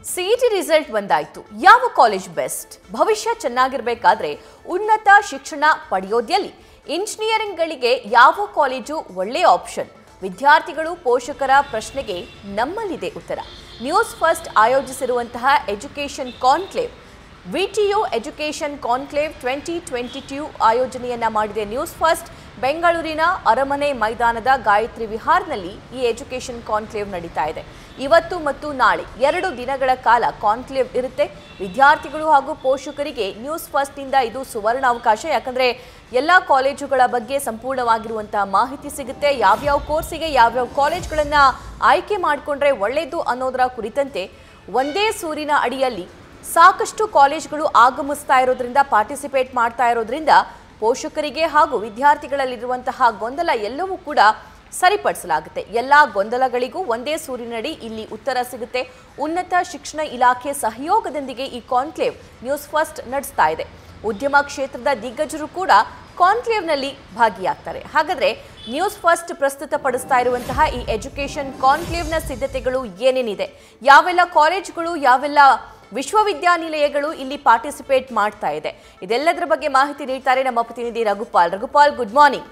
CET result ಬಂದಾಯ್ತು ಯಾವ college best ಭವಿಷ್ಯ ಚೆನ್ನಾಗಿರ್ಬೇಕಾದ್ರೆ ಉನ್ನತ ಶಿಕ್ಷಣ ಪಡೆಯೋದ್ಯಲ್ಲಿ ಇಂಜಿನಿಯರಿಂಗ್ಗಳಿಗೆ ಯಾವ ಕಾಲೇಜು ಒಳ್ಳೆಯ ಆಪ್ಷನ್ ವಿದ್ಯಾರ್ಥಿಗಳು ಪೋಷಕರ ಪ್ರಶ್ನೆಗೆ ನಮ್ಮಲ್ಲಿದೆ ಉತ್ತರ ನ್ಯೂಸ್ ಫಸ್ಟ್ ಆಯೋಜಿಸಿರುವಂತಹ education conclave VTU education conclave twenty twenty two ಆಯೋಜನೆಯನ್ನ ಮಾಡಿದೆ ನ್ಯೂಸ್ ಫಸ್ಟ್ ಬೆಂಗಳೂರಿನ ಅರಮನೆ ಮೈದಾನದ ಗಾಯತ್ರಿ ವಿಹಾರ್ನಲ್ಲಿ ಈ ಎಜುಕೇಷನ್ ಕಾನ್ಕ್ಲೇವ್ ನಡೀತಾ ಇದೆ ಇವತ್ತು ಮತ್ತು ನಾಳೆ ಎರಡು ದಿನಗಳ ಕಾಲ ಕಾನ್ಕ್ಲೇವ್ ಇರುತ್ತೆ ವಿದ್ಯಾರ್ಥಿಗಳು ಹಾಗೂ ಪೋಷಕರಿಗೆ ನ್ಯೂಸ್ ಫಸ್ಟ್ನಿಂದ ಇದು ಸುವರ್ಣ ಅವಕಾಶ ಯಾಕಂದ್ರೆ ಎಲ್ಲ ಕಾಲೇಜುಗಳ ಬಗ್ಗೆ ಸಂಪೂರ್ಣವಾಗಿರುವಂತಹ ಮಾಹಿತಿ ಸಿಗುತ್ತೆ ಯಾವ್ಯಾವ ಕೋರ್ಸಿಗೆ ಯಾವ್ಯಾವ ಕಾಲೇಜ್ಗಳನ್ನ ಆಯ್ಕೆ ಮಾಡಿಕೊಂಡ್ರೆ ಒಳ್ಳೆಯದು ಅನ್ನೋದರ ಕುರಿತಂತೆ ಒಂದೇ ಸೂರಿನ ಅಡಿಯಲ್ಲಿ ಸಾಕಷ್ಟು ಕಾಲೇಜ್ಗಳು ಆಗಮಿಸ್ತಾ ಇರೋದ್ರಿಂದ ಪಾರ್ಟಿಸಿಪೇಟ್ ಮಾಡ್ತಾ ಇರೋದ್ರಿಂದ ಪೋಷಕರಿಗೆ ಹಾಗೂ ವಿದ್ಯಾರ್ಥಿಗಳಲ್ಲಿರುವಂತಹ ಗೊಂದಲ ಎಲ್ಲವೂ ಕೂಡ ಸರಿಪಡಿಸಲಾಗುತ್ತೆ ಎಲ್ಲ ಗೊಂದಲಗಳಿಗೂ ಒಂದೇ ಸೂರಿನಡಿ ಇಲ್ಲಿ ಉತ್ತರ ಸಿಗುತ್ತೆ ಉನ್ನತ ಶಿಕ್ಷಣ ಇಲಾಖೆ ಸಹಯೋಗದೊಂದಿಗೆ ಈ ಕಾನ್ಕ್ಲೇವ್ ನ್ಯೂಸ್ ಫಸ್ಟ್ ನಡೆಸ್ತಾ ಇದೆ ಉದ್ಯಮ ಕ್ಷೇತ್ರದ ದಿಗ್ಗಜರು ಕೂಡ ಕಾನ್ಕ್ಲೇವ್ನಲ್ಲಿ ಭಾಗಿಯಾಗ್ತಾರೆ ಹಾಗಾದ್ರೆ ನ್ಯೂಸ್ ಫಸ್ಟ್ ಪ್ರಸ್ತುತಪಡಿಸ್ತಾ ಇರುವಂತಹ ಈ ಎಜುಕೇಷನ್ ಕಾನ್ಕ್ಲೇವ್ನ ಸಿದ್ಧತೆಗಳು ಏನೇನಿದೆ ಯಾವೆಲ್ಲ ಕಾಲೇಜುಗಳು ಯಾವೆಲ್ಲ ವಿಶ್ವವಿದ್ಯಾನಿಲಯಗಳು ಇಲ್ಲಿ ಪಾರ್ಟಿಸಿಪೇಟ್ ಮಾಡ್ತಾ ಇದೆ ಇದೆಲ್ಲದರ ಬಗ್ಗೆ ಮಾಹಿತಿ ನೀಡ್ತಾರೆ ನಮ್ಮ ಪ್ರತಿನಿಧಿ Raghupal Raghupal good morning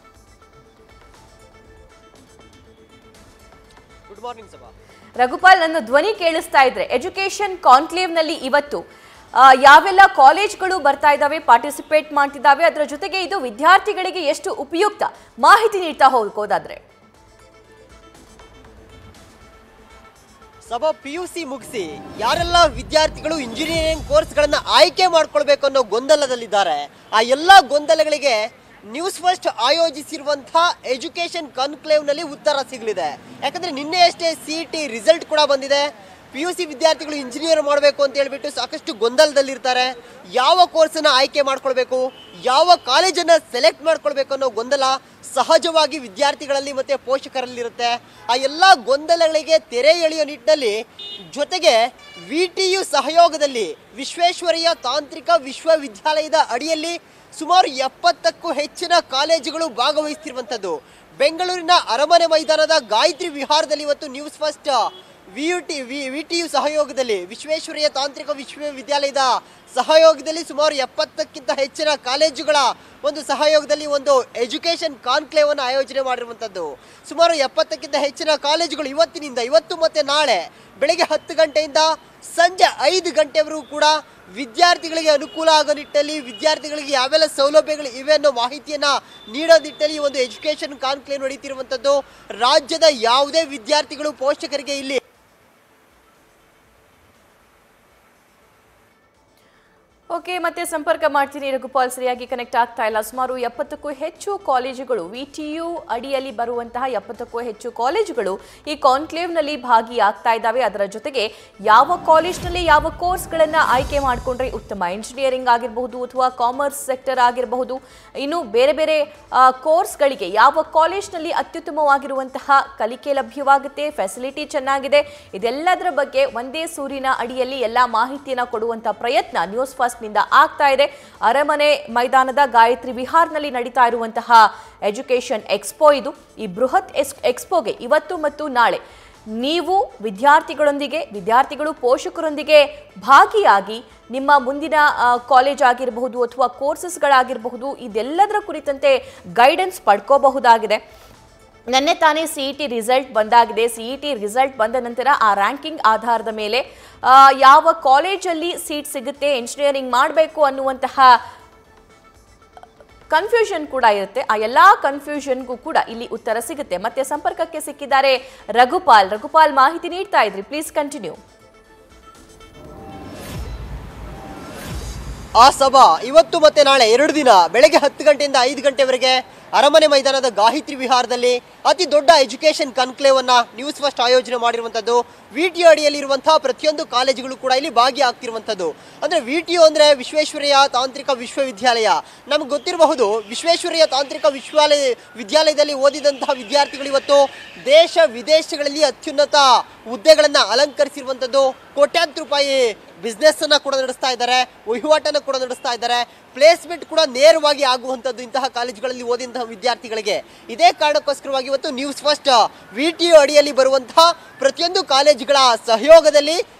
good morning ಸಭಾ ರಘುಪಾಲ್ ನನ್ನ ಧ್ವನಿ ಕೇಳಿಸ್ತಾ ಇದ್ರೆ ಎಜುಕೇಷನ್ ಕಾನ್ಕ್ಲೇವ್ನಲ್ಲಿ ಇವತ್ತು ಆ, ಯಾವೆಲ್ಲ ಕಾಲೇಜ್ಗಳು ಬರ್ತಾ ಇದ್ದಾವೆ ಪಾರ್ಟಿಸಿಪೇಟ್ ಮಾಡ್ತಿದ್ದಾವೆ ಅದರ ಜೊತೆಗೆ ಇದು ವಿದ್ಯಾರ್ಥಿಗಳಿಗೆ ಎಷ್ಟು ಉಪಯುಕ್ತ ಮಾಹಿತಿ ನೀಡ್ತಾ ಹೋಗೋದಾದ್ರೆ ಸಭಾ ಪಿ ಯು ಸಿ ಮುಗಿಸಿ ಯಾರೆಲ್ಲ ವಿದ್ಯಾರ್ಥಿಗಳು ಇಂಜಿನಿಯರಿಂಗ್ ಕೋರ್ಸ್ಗಳನ್ನ ಆಯ್ಕೆ ಮಾಡ್ಕೊಳ್ಬೇಕು ಅನ್ನೋ ಗೊಂದಲದಲ್ಲಿದ್ದಾರೆ ಆ ಎಲ್ಲ ಗೊಂದಲಗಳಿಗೆ ನ್ಯೂಸ್ ಫಸ್ಟ್ ಆಯೋಜಿಸಿರುವಂತಹ ಎಜುಕೇಶನ್ ಕಾನ್ಕ್ಲೇವ್ನಲ್ಲಿ ಉತ್ತರ ಸಿಗಲಿದೆ ಯಾಕಂದ್ರೆ ನಿನ್ನೆ ಅಷ್ಟೇ ಸಿ ಟಿ ರಿಸಲ್ಟ್ ಕೂಡ ಬಂದಿದೆ ಪಿ ಯು ಸಿ ವಿದ್ಯಾರ್ಥಿಗಳು ಇಂಜಿನಿಯರ್ ಮಾಡಬೇಕು ಅಂತ ಹೇಳ್ಬಿಟ್ಟು ಸಾಕಷ್ಟು ಗೊಂದಲದಲ್ಲಿರ್ತಾರೆ ಯಾವ ಕೋರ್ಸನ್ನ ಆಯ್ಕೆ ಮಾಡ್ಕೊಳ್ಬೇಕು ಯಾವ ಕಾಲೇಜನ್ನ ಸೆಲೆಕ್ಟ್ ಮಾಡ್ಕೊಳ್ಬೇಕು ಅನ್ನೋ ಗೊಂದಲ ಸಹಜವಾಗಿ ವಿದ್ಯಾರ್ಥಿಗಳಲ್ಲಿ ಮತ್ತೆ ಪೋಷಕರಲ್ಲಿರುತ್ತೆ ಆ ಎಲ್ಲ ಗೊಂದಲಗಳಿಗೆ ತೆರೆ ಎಳೆಯೋ ನಿಟ್ಟಿನಲ್ಲಿ ಜೊತೆಗೆ ವಿ ಟಿ ಯು ಸಹಯೋಗದಲ್ಲಿ ವಿಶ್ವೇಶ್ವರಯ್ಯ ತಾಂತ್ರಿಕ ವಿಶ್ವವಿದ್ಯಾಲಯದ ಅಡಿಯಲ್ಲಿ ಸುಮಾರು ಎಪ್ಪತ್ತಕ್ಕೂ ಹೆಚ್ಚಿನ ಕಾಲೇಜುಗಳು ಭಾಗವಹಿಸ್ತಿರುವಂಥದ್ದು ಬೆಂಗಳೂರಿನ ಅರಮನೆ ಮೈದಾನದ ಗಾಯತ್ರಿ ವಿಹಾರದಲ್ಲಿ ಇವತ್ತು News First V U T V V T U ಸಹಯೋಗದಲ್ಲಿ ವಿಶ್ವೇಶ್ವರಯ್ಯ ತಾಂತ್ರಿಕ ವಿಶ್ವವಿದ್ಯಾಲಯದ ಸಹಯೋಗದಲ್ಲಿ ಸುಮಾರು ಎಪ್ಪತ್ತಕ್ಕಿಂತ ಹೆಚ್ಚಿನ ಕಾಲೇಜುಗಳ ಒಂದು ಸಹಯೋಗದಲ್ಲಿ ಒಂದು ಎಜುಕೇಷನ್ ಕಾನ್ಕ್ಲೇವ್ ಅನ್ನು ಆಯೋಜನೆ ಮಾಡಿರುವಂಥದ್ದು ಸುಮಾರು ಎಪ್ಪತ್ತಕ್ಕಿಂತ ಹೆಚ್ಚಿನ ಕಾಲೇಜುಗಳು ಇವತ್ತಿನಿಂದ ಇವತ್ತು ಮತ್ತೆ ನಾಳೆ ಬೆಳಗ್ಗೆ ಹತ್ತು ಗಂಟೆಯಿಂದ ಸಂಜೆ ಐದು ಗಂಟೆವರೆಗೂ ಕೂಡ ವಿದ್ಯಾರ್ಥಿಗಳಿಗೆ ಅನುಕೂಲ ಆಗೋ ನಿಟ್ಟಲ್ಲಿ ವಿದ್ಯಾರ್ಥಿಗಳಿಗೆ ಯಾವೆಲ್ಲ ಸೌಲಭ್ಯಗಳು ಇವೆ ಅನ್ನೋ ಮಾಹಿತಿಯನ್ನ ನೀಡೋ ನಿಟ್ಟಲ್ಲಿ ಈ ಒಂದು ಎಜುಕೇಷನ್ ಕಾನ್ಕ್ಲೇವ್ ನಡೀತಿರುವಂಥದ್ದು ರಾಜ್ಯದ ಯಾವುದೇ ವಿದ್ಯಾರ್ಥಿಗಳು ಪೋಷಕರಿಗೆ ಇಲ್ಲಿ ಓಕೆ ಮತ್ತೆ ಸಂಪರ್ಕ ಮಾಡ್ತೀನಿ ರಘುಪಾಲ್ ಸರಿಯಾಗಿ ಕನೆಕ್ಟ್ ಆಗ್ತಾ ಇಲ್ಲ ಸುಮಾರು ಎಪ್ಪತ್ತಕ್ಕೂ ಹೆಚ್ಚು ಕಾಲೇಜುಗಳು ವಿ ಟಿ ಯು ಅಡಿಯಲ್ಲಿ ಬರುವಂತಹ ಎಪ್ಪತ್ತಕ್ಕೂ ಹೆಚ್ಚು ಕಾಲೇಜುಗಳು ಈ ಕಾನ್ಕ್ಲೇವ್ನಲ್ಲಿ ಭಾಗಿಯಾಗ್ತಾ ಇದ್ದಾವೆ ಅದರ ಜೊತೆಗೆ ಯಾವ ಕಾಲೇಜ್ನಲ್ಲಿ ಯಾವ ಕೋರ್ಸ್ಗಳನ್ನು ಆಯ್ಕೆ ಮಾಡಿಕೊಂಡ್ರೆ ಉತ್ತಮ ಇಂಜಿನಿಯರಿಂಗ್ ಆಗಿರಬಹುದು ಅಥವಾ ಕಾಮರ್ಸ್ ಸೆಕ್ಟರ್ ಆಗಿರಬಹುದು ಇನ್ನು ಬೇರೆ ಬೇರೆ ಆ, ಕೋರ್ಸ್ಗಳಿಗೆ ಯಾವ ಕಾಲೇಜ್ನಲ್ಲಿ ಅತ್ಯುತ್ತಮವಾಗಿರುವಂತಹ ಕಲಿಕೆ ಲಭ್ಯವಾಗುತ್ತೆ ಫೆಸಿಲಿಟಿ ಚೆನ್ನಾಗಿದೆ ಇದೆಲ್ಲದರ ಬಗ್ಗೆ ಒಂದೇ ಸೂರಿನ ಅಡಿಯಲ್ಲಿ ಎಲ್ಲ ಮಾಹಿತಿಯನ್ನು ಕೊಡುವಂಥ ಪ್ರಯತ್ನ ನ್ಯೂಸ್ ಫಸ್ಟ್ನಿಂದ ಆಗ್ತಾ ಇದೆ ಅರಮನೆ ಮೈದಾನದ ಗಾಯತ್ರಿ ವಿಹಾರ್ನಲ್ಲಿ ನಡೀತಾ ಇರುವಂತಹ ಎಜುಕೇಷನ್ ಎಕ್ಸ್ಪೋ ಇದು ಈ ಬೃಹತ್ ಎಸ್ ಎಕ್ಸ್ಪೋಗೆ ಇವತ್ತು ಮತ್ತು ನಾಳೆ ನೀವು ವಿದ್ಯಾರ್ಥಿಗಳೊಂದಿಗೆ ವಿದ್ಯಾರ್ಥಿಗಳು ಪೋಷಕರೊಂದಿಗೆ ಭಾಗಿಯಾಗಿ ನಿಮ್ಮ ಮುಂದಿನ ಆ, ಕಾಲೇಜ್ ಆಗಿರಬಹುದು ಅಥವಾ ಕೋರ್ಸಸ್ಗಳಾಗಿರಬಹುದು ಇದೆಲ್ಲದರ ಕುರಿತಂತೆ ಗೈಡೆನ್ಸ್ ಪಡ್ಕೋಬಹುದಾಗಿದೆ ನೆನ್ನೆ ತಾನೇ ಸಿ ಇ ಟಿ ರಿಸಲ್ಟ್ ಬಂದಾಗಿದೆ ಸಿ ಇ ಟಿ ರಿಸಲ್ಟ್ ಬಂದ ನಂತರ ಆ ರ್ಯಾಂಕಿಂಗ್ ಆಧಾರದ ಮೇಲೆ ಆ, ಯಾವ ಕಾಲೇಜಲ್ಲಿ ಸೀಟ್ ಸಿಗುತ್ತೆ ಇಂಜಿನಿಯರಿಂಗ್ ಮಾಡಬೇಕು ಅನ್ನುವಂತಹ ಕನ್ಫ್ಯೂಷನ್ ಕೂಡ ಇರುತ್ತೆ ಆ ಎಲ್ಲಾ ಕನ್ಫ್ಯೂಷನ್ಗೂ ಕೂಡ ಇಲ್ಲಿ ಉತ್ತರ ಸಿಗುತ್ತೆ ಮತ್ತೆ ಸಂಪರ್ಕಕ್ಕೆ ಸಿಕ್ಕಿದ್ದಾರೆ ರಘುಪಾಲ್ ರಘುಪಾಲ್ ಮಾಹಿತಿ ನೀಡ್ತಾ ಇದ್ರಿ ಪ್ಲೀಸ್ ಕಂಟಿನ್ಯೂ ಆ ಸಭಾ ಇವತ್ತು ಮತ್ತೆ ನಾಳೆ ಎರಡು ದಿನ ಬೆಳಗ್ಗೆ ಹತ್ತು ಗಂಟೆಯಿಂದ ಐದು ಗಂಟೆವರೆಗೆ ಅರಮನೆ ಮೈದಾನದ ಗಾಯತ್ರಿ ವಿಹಾರದಲ್ಲಿ ಅತಿ ದೊಡ್ಡ ಎಜುಕೇಶನ್ ಕನ್ಕ್ಲೇವ್ ಅನ್ನ ನ್ಯೂಸ್ ಫಸ್ಟ್ ಆಯೋಜನೆ ಮಾಡಿರುವಂತದ್ದು ವಿ ಟಿ ಅಡಿಯಲ್ಲಿ ಇರುವಂತಹ ಪ್ರತಿಯೊಂದು ಕಾಲೇಜುಗಳು ಕೂಡ ಇಲ್ಲಿ ಭಾಗಿಯಾಗ್ತಿರುವಂತದ್ದು ಅಂದ್ರೆ ವಿ ಟಿ ಅಂದ್ರೆ ವಿಶ್ವೇಶ್ವರಯ್ಯ ತಾಂತ್ರಿಕ ವಿಶ್ವವಿದ್ಯಾಲಯ ನಮ್ಗೆ ಗೊತ್ತಿರಬಹುದು ವಿಶ್ವೇಶ್ವರಯ್ಯ ತಾಂತ್ರಿಕ ವಿಶ್ವಾಲಯ ವಿದ್ಯಾಲಯದಲ್ಲಿ ಓದಿದಂತಹ ವಿದ್ಯಾರ್ಥಿಗಳು ಇವತ್ತು ದೇಶ ವಿದೇಶಗಳಲ್ಲಿ ಅತ್ಯುನ್ನತ ಹುದ್ದೆಗಳನ್ನ ಅಲಂಕರಿಸಿರುವಂತದ್ದು ಕೋಟ್ಯಾಂತರ ರೂಪಾಯಿ ಬಿಸ್ನೆಸ್ ಅನ್ನ ಕೂಡ ನಡೆಸ್ತಾ ಇದ್ದಾರೆ ವಹಿವಾಟನ್ನ ಕೂಡ ನಡೆಸ್ತಾ ಇದ್ದಾರೆ ಪ್ಲೇಸ್ಮೆಂಟ್ ಕೂಡ ನೇರವಾಗಿ ಆಗುವಂಥದ್ದು ಇಂತಹ ಕಾಲೇಜುಗಳಲ್ಲಿ ಓದಿದಂತಹ ವಿದ್ಯಾರ್ಥಿಗಳಿಗೆ ಇದೇ ಕಾರಣಕ್ಕೋಸ್ಕರವಾಗಿ ಇವತ್ತು News First V T U ಅಡಿಯಲ್ಲಿ ಬರುವಂತಹ ಪ್ರತಿಯೊಂದು ಕಾಲೇಜುಗಳ ಸಹಯೋಗದಲ್ಲಿ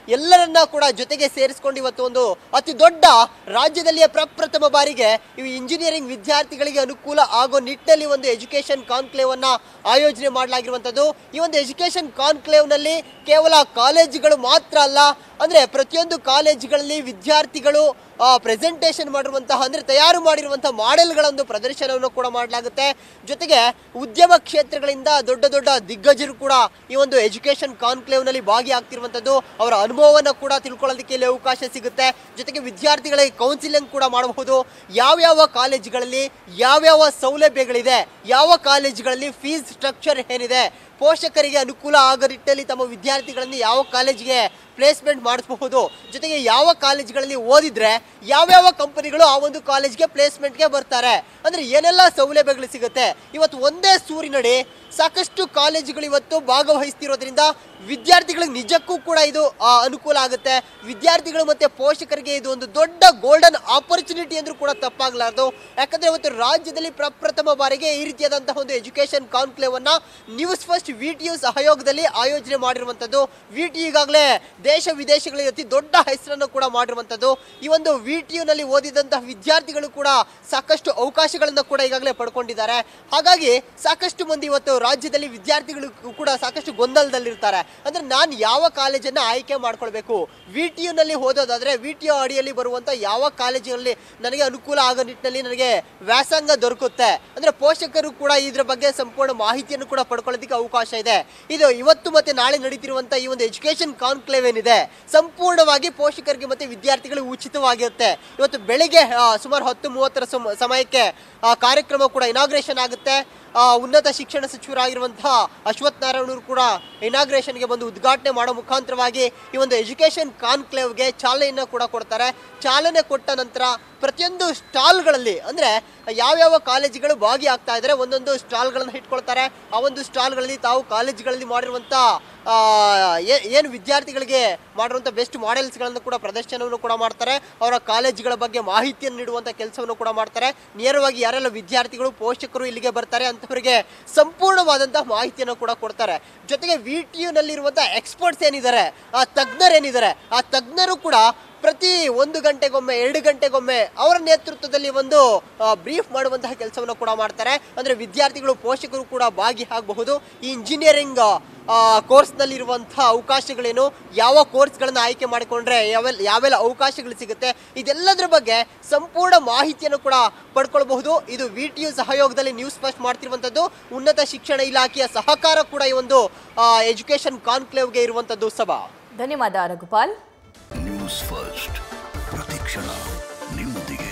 ಎಲ್ಲರನ್ನ ಕೂಡ ಜೊತೆಗೆ ಸೇರಿಸ್ಕೊಂಡು ಇವತ್ತು ಒಂದು ಅತಿ ದೊಡ್ಡ ರಾಜ್ಯದಲ್ಲಿಯೇ ಪ್ರಪ್ರಥಮ ಬಾರಿಗೆ ಇವು ಇಂಜಿನಿಯರಿಂಗ್ ವಿದ್ಯಾರ್ಥಿಗಳಿಗೆ ಅನುಕೂಲ ಆಗೋ ನಿಟ್ಟಿನಲ್ಲಿ ಒಂದು ಎಜುಕೇಶನ್ ಕಾನ್ಕ್ಲೇವ್ ಅನ್ನ ಆಯೋಜನೆ ಮಾಡಲಾಗಿರುವಂತದ್ದು ಈ ಒಂದು ಎಜುಕೇಶನ್ ಕಾನ್ಕ್ಲೇವ್ ನಲ್ಲಿ ಕೇವಲ ಕಾಲೇಜುಗಳು ಮಾತ್ರ ಅಲ್ಲ ಅಂದ್ರೆ ಪ್ರತಿಯೊಂದು ಕಾಲೇಜುಗಳಲ್ಲಿ ವಿದ್ಯಾರ್ಥಿಗಳು ಪ್ರೆಸೆಂಟೇಷನ್ ಮಾಡಿರುವಂತಹ ಅಂದ್ರೆ ತಯಾರು ಮಾಡಿರುವಂತಹ ಮಾಡೆಲ್ಗಳ ಒಂದು ಪ್ರದರ್ಶನವನ್ನು ಕೂಡ ಮಾಡಲಾಗುತ್ತೆ ಜೊತೆಗೆ ಉದ್ಯಮ ಕ್ಷೇತ್ರಗಳಿಂದ ದೊಡ್ಡ ದೊಡ್ಡ ದಿಗ್ಗಜರು ಕೂಡ ಈ ಒಂದು ಎಜುಕೇಶನ್ ಕಾನ್ಕ್ಲೇವ್ ನಲ್ಲಿ ಭಾಗಿಯಾಗ್ತಿರುವಂತದ್ದು ಅವರ ಅನುಭವವನ್ನು ಕೂಡ ತಿಳ್ಕೊಳ್ಳೋದಕ್ಕೆ ಇಲ್ಲಿ ಅವಕಾಶ ಸಿಗುತ್ತೆ ಜೊತೆಗೆ ವಿದ್ಯಾರ್ಥಿಗಳಿಗೆ ಕೌನ್ಸಿಲಿಂಗ್ ಕೂಡ ಮಾಡಬಹುದು ಯಾವ್ಯಾವ ಕಾಲೇಜುಗಳಲ್ಲಿ ಯಾವ್ಯಾವ ಸೌಲಭ್ಯಗಳಿದೆ ಯಾವ ಕಾಲೇಜುಗಳಲ್ಲಿ ಫೀಸ್ ಸ್ಟ್ರಕ್ಚರ್ ಏನಿದೆ ಪೋಷಕರಿಗೆ ಅನುಕೂಲ ಆಗೋ ನಿಟ್ಟಿನಲ್ಲಿ ತಮ್ಮ ವಿದ್ಯಾರ್ಥಿಗಳನ್ನು ಯಾವ ಕಾಲೇಜಿಗೆ ಪ್ಲೇಸ್ಮೆಂಟ್ ಮಾಡಿಸಬಹುದು ಜೊತೆಗೆ ಯಾವ ಕಾಲೇಜುಗಳಲ್ಲಿ ಓದಿದ್ರೆ ಯಾವ್ಯಾವ ಕಂಪನಿಗಳು ಆ ಒಂದು ಕಾಲೇಜ್ಗೆ ಪ್ಲೇಸ್ಮೆಂಟ್ಗೆ ಬರ್ತಾರೆ ಅಂದ್ರೆ ಏನೆಲ್ಲ ಸೌಲಭ್ಯಗಳು ಸಿಗುತ್ತೆ ಇವತ್ತು ಒಂದೇ ಸೂರಿನಡಿ ಸಾಕಷ್ಟು ಕಾಲೇಜುಗಳು ಇವತ್ತು ಭಾಗವಹಿಸ್ತಿರೋದ್ರಿಂದ ವಿದ್ಯಾರ್ಥಿಗಳಿಗೆ ನಿಜಕ್ಕೂ ಕೂಡ ಇದು ಆ, ಅನುಕೂಲ ಆಗುತ್ತೆ ವಿದ್ಯಾರ್ಥಿಗಳು ಮತ್ತೆ ಪೋಷಕರಿಗೆ ಇದು ಒಂದು ದೊಡ್ಡ ಗೋಲ್ಡನ್ ಆಪರ್ಚುನಿಟಿ ಅಂದ್ರೂ ಕೂಡ ತಪ್ಪಾಗಲಾರದು ಯಾಕಂದ್ರೆ ಇವತ್ತು ರಾಜ್ಯದಲ್ಲಿ ಪ್ರಪ್ರಥಮ ಬಾರಿಗೆ ಈ ರೀತಿಯಾದಂತಹ ಒಂದು ಎಜುಕೇಶನ್ ಕಾನ್ಕ್ಲೇವ್ ಅನ್ನ News First V T U ಸಹಯೋಗದಲ್ಲಿ ಆಯೋಜನೆ ಮಾಡಿರುವಂತದ್ದು ವಿ ಟಿ ಈಗಾಗಲೇ ದೇಶ ವಿದೇಶಗಳಲ್ಲಿ ಅತಿ ದೊಡ್ಡ ಹೆಸರನ್ನು ಕೂಡ ಮಾಡಿರುವಂತದ್ದು ಈ ಒಂದು ವಿ ಟಿ ನಲ್ಲಿ ಓದಿದಂತಹ ವಿದ್ಯಾರ್ಥಿಗಳು ಕೂಡ ಸಾಕಷ್ಟು ಅವಕಾಶಗಳನ್ನು ಕೂಡ ಈಗಾಗಲೇ ಪಡ್ಕೊಂಡಿದ್ದಾರೆ ಹಾಗಾಗಿ ಸಾಕಷ್ಟು ಮಂದಿ ಇವತ್ತು ರಾಜ್ಯದಲ್ಲಿ ವಿದ್ಯಾರ್ಥಿಗಳು ಕೂಡ ಸಾಕಷ್ಟು ಗೊಂದಲದಲ್ಲಿರ್ತಾರೆ ಅಂದ್ರೆ ನಾನು ಯಾವ ಕಾಲೇಜನ್ನ ಆಯ್ಕೆ ಮಾಡ್ಕೊಳ್ಬೇಕು ವಿ ಟಿ ನಲ್ಲಿ ಓದೋದಾದ್ರೆ ವಿ ಟಿ ಯು ಅಡಿಯಲ್ಲಿ ಬರುವಂತ ಯಾವ ಕಾಲೇಜಿನಲ್ಲಿ ನನಗೆ ಅನುಕೂಲ ಆಗೋ ನಿಟ್ಟಿನಲ್ಲಿ ನನಗೆ ವ್ಯಾಸಂಗ ದೊರಕುತ್ತೆ ಅಂದ್ರೆ ಪೋಷಕರು ಕೂಡ ಇದ್ರ ಬಗ್ಗೆ ಸಂಪೂರ್ಣ ಮಾಹಿತಿಯನ್ನು ಕೂಡ ಪಡ್ಕೊಳ್ಳೋದಕ್ಕೆ ಅವಕಾಶ ಇದೆ ಇದು ಇವತ್ತು ಮತ್ತೆ ನಾಳೆ ನಡೀತಿರುವಂತ ಈ ಒಂದು ಎಜುಕೇಶನ್ ಕಾನ್ಕ್ಲೇವ್ ಏನಿದೆ ಸಂಪೂರ್ಣವಾಗಿ ಪೋಷಕರಿಗೆ ಮತ್ತೆ ವಿದ್ಯಾರ್ಥಿಗಳಿಗೆ ಉಚಿತವಾಗಿರುತ್ತೆ ಇವತ್ತು ಬೆಳಿಗ್ಗೆ ಆ, ಸುಮಾರು ಹತ್ತು ಮೂವತ್ತರ ಸಮ- ಸಮಯಕ್ಕೆ ಆ, ಕಾರ್ಯಕ್ರಮ ಕೂಡ ಇನಾಗ್ರೇಷನ್ ಆಗುತ್ತೆ ಆ, ಉನ್ನತ ಶಿಕ್ಷಣ ಸಚಿವರಾಗಿರುವಂತಹ ಅಶ್ವಥ್ ನಾರಾಯಣರು ಕೂಡ ಇನಾಗ್ರೇಷನ್ಗೆ ಬಂದು ಉದ್ಘಾಟನೆ ಮಾಡೋ ಮುಖಾಂತರವಾಗಿ ಈ ಒಂದು ಎಜುಕೇಶನ್ ಕಾನ್ಕ್ಲೇವ್ಗೆ ಚಾಲನೆಯನ್ನು ಕೂಡ ಕೊಡ್ತಾರೆ ಚಾಲನೆ ಕೊಟ್ಟ ನಂತರ ಪ್ರತಿಯೊಂದು ಸ್ಟಾಲ್ಗಳಲ್ಲಿ ಅಂದ್ರೆ ಯಾವ್ಯಾವ ಕಾಲೇಜುಗಳು ಭಾಗಿಯಾಗ್ತಾ ಇದ್ದಾರೆ ಒಂದೊಂದು ಸ್ಟಾಲ್ಗಳನ್ನು ಇಟ್ಕೊಳ್ತಾರೆ ಆ ಒಂದು ಸ್ಟಾಲ್ಗಳಲ್ಲಿ ತಾವು ಕಾಲೇಜುಗಳಲ್ಲಿ ಮಾಡಿರುವಂತ ಆ, ಏ- ಏನು ವಿದ್ಯಾರ್ಥಿಗಳಿಗೆ ಮಾಡಿರುವಂಥ ಬೆಸ್ಟ್ ಮಾಡೆಲ್ಸ್ಗಳನ್ನು ಕೂಡ ಪ್ರದರ್ಶನವನ್ನು ಕೂಡ ಮಾಡ್ತಾರೆ ಅವರ ಕಾಲೇಜುಗಳ ಬಗ್ಗೆ ಮಾಹಿತಿಯನ್ನು ನೀಡುವಂಥ ಕೆಲಸವನ್ನು ಕೂಡ ಮಾಡ್ತಾರೆ ನೇರವಾಗಿ ಯಾರೆಲ್ಲ ವಿದ್ಯಾರ್ಥಿಗಳು ಪೋಷಕರು ಇಲ್ಲಿಗೆ ಬರ್ತಾರೆ ಅಂಥವರಿಗೆ ಸಂಪೂರ್ಣವಾದಂತಹ ಮಾಹಿತಿಯನ್ನು ಕೂಡ ಕೊಡ್ತಾರೆ ಜೊತೆಗೆ ವಿ ಟಿ ಯುನಲ್ಲಿರುವಂಥ ಎಕ್ಸ್ಪರ್ಟ್ಸ್ ಏನಿದ್ದಾರೆ ಆ ತಜ್ಞರೇನಿದ್ದಾರೆ ಆ ತಜ್ಞರು ಕೂಡ ಪ್ರತಿ ಒಂದು ಗಂಟೆಗೊಮ್ಮೆ ಎರಡು ಗಂಟೆಗೊಮ್ಮೆ ಅವರ ನೇತೃತ್ವದಲ್ಲಿ ಒಂದು ಬ್ರೀಫ್ ಮಾಡುವಂತಹ ಕೆಲಸವನ್ನು ಕೂಡ ಮಾಡ್ತಾರೆ ಅಂದ್ರೆ ವಿದ್ಯಾರ್ಥಿಗಳು ಪೋಷಕರು ಕೂಡ ಭಾಗಿಯಾಗಬಹುದು ಈ ಇಂಜಿನಿಯರಿಂಗ್ ಕೋರ್ಸ್ನಲ್ಲಿರುವಂತಹ ಅವಕಾಶಗಳೇನು ಯಾವ ಕೋರ್ಸ್ಗಳನ್ನು ಆಯ್ಕೆ ಮಾಡಿಕೊಂಡ್ರೆ ಯಾವೆಲ್ಲ ಯಾವೆಲ್ಲ ಅವಕಾಶಗಳು ಸಿಗುತ್ತೆ ಇದೆಲ್ಲದರ ಬಗ್ಗೆ ಸಂಪೂರ್ಣ ಮಾಹಿತಿಯನ್ನು ಕೂಡ ಪಡ್ಕೊಳ್ಬಹುದು ಇದು ವಿ ಟಿ ಯು ಸಹಯೋಗದಲ್ಲಿ ನ್ಯೂಸ್ ಫಸ್ಟ್ ಮಾಡ್ತಿರುವಂಥದ್ದು ಉನ್ನತ ಶಿಕ್ಷಣ ಇಲಾಖೆಯ ಸಹಕಾರ ಕೂಡ ಈ ಒಂದು ಎಜುಕೇಶನ್ ಕಾನ್ಕ್ಲೇವ್ಗೆ ಇರುವಂಥದ್ದು ಸಭಾ ಧನ್ಯವಾದ ರಘುಪಾಲ್ ನ್ಯೂಸ್ ಫಸ್ಟ್ ಪ್ರತಿಕ್ಷಣ ನಿಮ್ಮೊಂದಿಗೆ